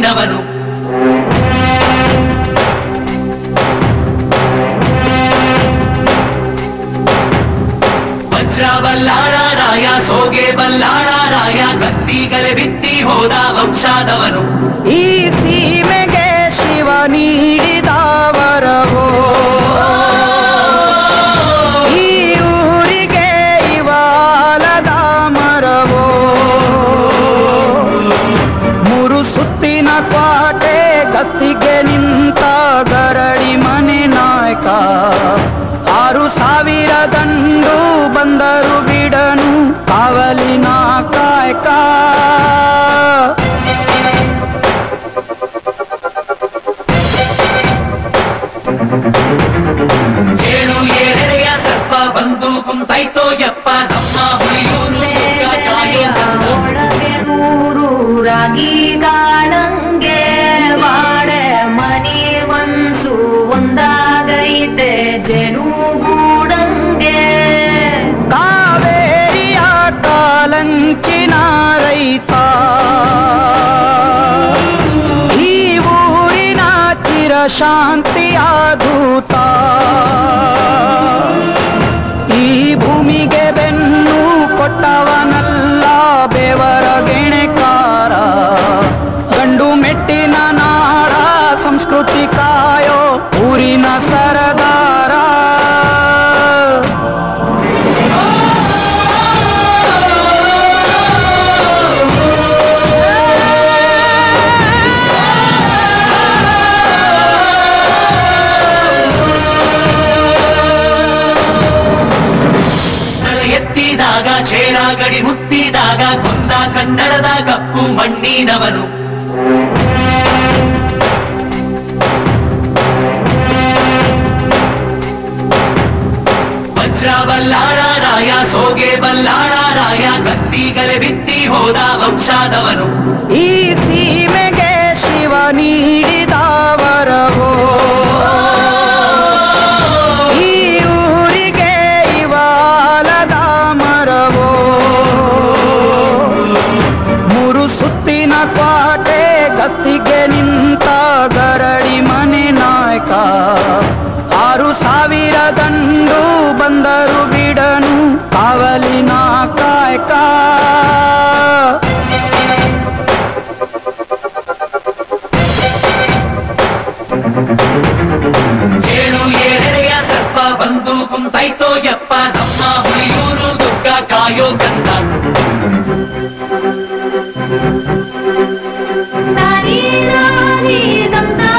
ಮಣ್ಣಿನವನು ವಜ್ರ ಬಲ್ಲಾಳರಾಯ ಸೋಗೆ ಬಲ್ಲಾಳರಾಯ ಕತ್ತಿಗಲೆ ಬಿತ್ತಿ ಹೋದ ವಂಶಾದವನು ಈ ಸೀಮೆಗೆ ಶಿವ ನೀಡಿದ ವರವೋ ಈ ಊರಿಗೆ ಇವಾಲದ ಮರವೋ ಮೂರು ಸುತ್ತಿನ ಕ್ವಾಟೆ ಗಸ್ತಿಗೆ ನಿಂತ ಗರಡಿ ಮನೆ ನಾಯಕ ಆರು ಸಾವಿರ ದಂಡು ಬಂದರು ಬಿಡನು ಕಾವಲಿನ ಕಾಯಕ ಏಳು ಏಳೆಡೆಯ ಸರ್ಪ ಬಂದು ಕುಂತೈತೋ ಯಪ್ಪ ನಮ್ಮ ಹುಲಿಯೂರು ದುರ್ಗ ಕಾಯೋ ಕಂದ. ಒಳಗೆ ನೂರು ರಾಗಿ ಕಾಳಂಗೆ ವಾಡೆ ಮನಿ ಮನ್ಸು ಒಂದಾಗೈತೆ ಜನುಗೂಡಂಗೆ ಕಾವೇರಿಯ ಕಾಲಂಚಿನ ರೈತ ಈ ಊರಿನ ಚಿರ ಶಾಂತಿಯ ದೂತ ಈ ಭೂಮಿಗೆ ಬೆನ್ನು ಕೊಟ್ಟವನಲ್ಲ ಬೆವರ ಗೆಣೆಕಾರ ಗಂಡು ಮೆಟ್ಟಿನ ನಾಡ ಸಂಸ್ಕೃತಿ ಕಾಯೋ ಊರಿನ ಸರದಾರ ತಲೆ ಎತ್ತಿದಾಗ ಚೇರ ಗಡಿ ಮುತ್ತಿದಾಗ ಕೊಂದ ಕನ್ನಡದ ಕಪ್ಪು ಮಣ್ಣಿನವನು ವಜ್ರ ಬಲ್ಲಾಳರಾಯ ಸೋಗೆ ಬಲ್ಲಾಳರಾಯ ಕತ್ತಿಗಲೆ ಬಿತ್ತಿ ಹೋದ ವಂಶಾದವನು ಈ ಸೀಮೆಗೆ ಶಿವ ನೀಡಿದ ವರವೋ ಈ ಊರಿಗೆ ಇವಾಲದ ಮರವೋ ಮೂರು ಸುತ್ತಿನ ಕ್ವಾಟೆ ಗಸ್ತಿಗೆ ನಿಂತ ಗರಡಿ ಮನೆ ನಾಯಕ ಆರು ಸಾವಿರ ದಂಡು ಬಂದರು ಬಿಡನು ಕಾವಲಿನ ಕಾಯಕ ಏಳು ಏಳೆಡೆಯ ಸರ್ಪ ಬಂದು ಕುಂತೈತೋ ಯಪ್ಪ ನಮ್ಮ ಹುಲಿಯೂರು ದುರ್ಗ ಕಾಯೋ ಕಂದ ತಾನಿ ನಾನಿ ತಂದ